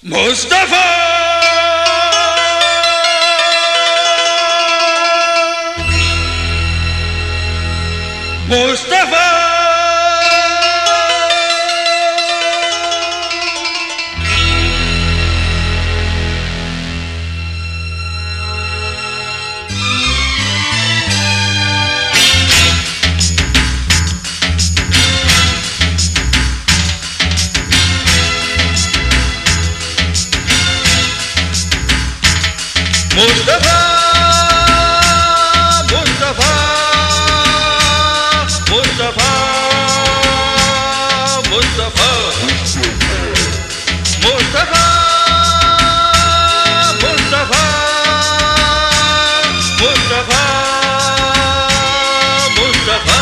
Mustafa! Mustafa! Mustafa! Mustafa! Mustafa! Mustafa! Mustafa! Mustafa! Mustafa! Mustafa!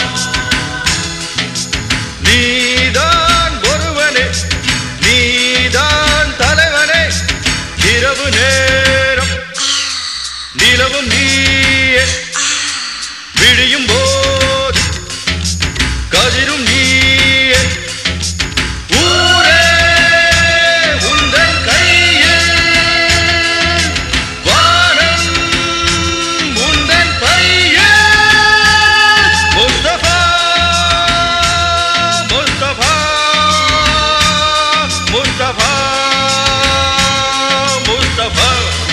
நீதான் ஒருவனே நீதான் தலைவனே இரவு நேரம் நிலவும் நீயே விடியும் போது கதிரும் நீயே ஊரே உந்தன் கையில் வானம் உந்தன் பையில் முஸ்தபா முஸ்தபா முஸ்தபா முஸ்தபா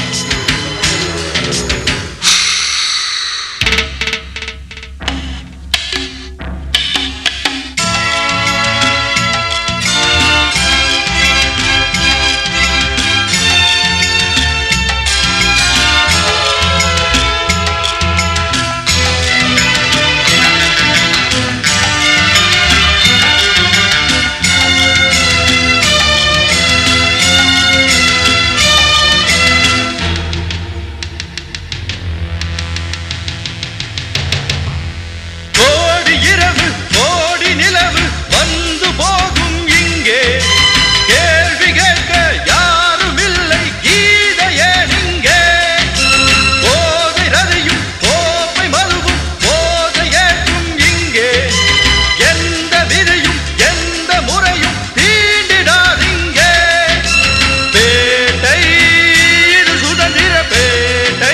கோடி இரவு கோடி நிலவு வந்து போகும் இங்கே கேள்வி கேட்க யாரும் இல்லை கீதையே இங்கே போதை ரதியும் கோப்பை மதுவும் போதை ஏற்றும் இங்கே எந்த விதியும் எந்த முறையும் தீண்டிடாதிங்கே பேட்டை இது சுதந்திர பேட்டை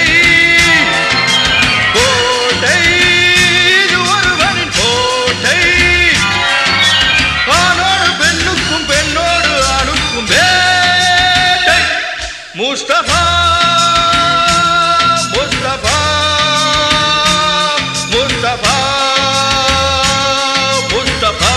கோட்டை இது ஒருவனின் கோட்டை ஆணோடு பெண்ணுக்கும் பெண்ணோடு ஆணுக்கும் வேட்டை முஸ்தபா முஸ்தபா முஸ்தபா முஸ்தபா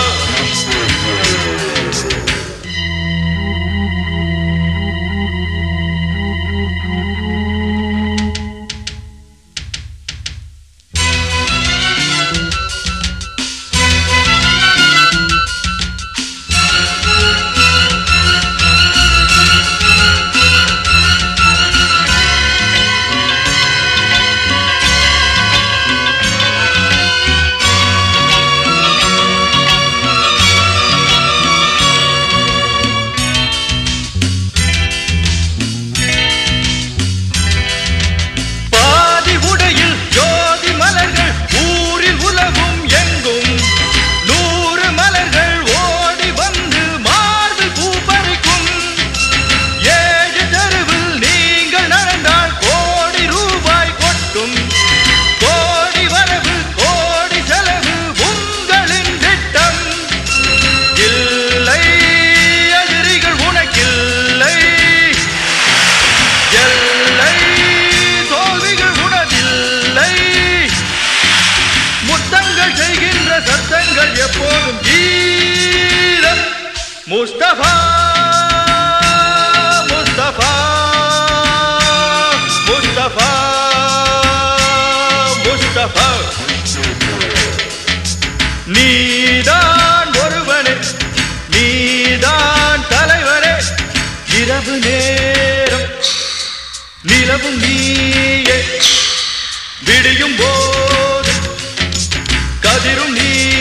பாதி உடையில் ஜோதி மலர்கள் ஊரில் உலவும் எங்கும் நூறு மலர்கள் ஓடி வந்து மார்பில் பூ பறிக்கும் ஏழு தெருவில் நீங்கள் நடந்தால் கோடி ரூபாய் கொட்டும் கோடி வரவு கோடி செலவு உங்களின் திட்டம் இல்லை எதிரிகள் உனக்கில்லை எல்லை தோல்விகள் உனதில்லை முத்தங்கள் செய்கின்ற சத்தங்கள் எப்போதும் கீதம் முஸ்தபா முஸ்தபா முஸ்தபா முஸ்தபா நீதான் ஒருவனே நீதான் தலைவனே இரவு நேரம் நிலவும் நீயே விடியும் போது கதிரும் நீ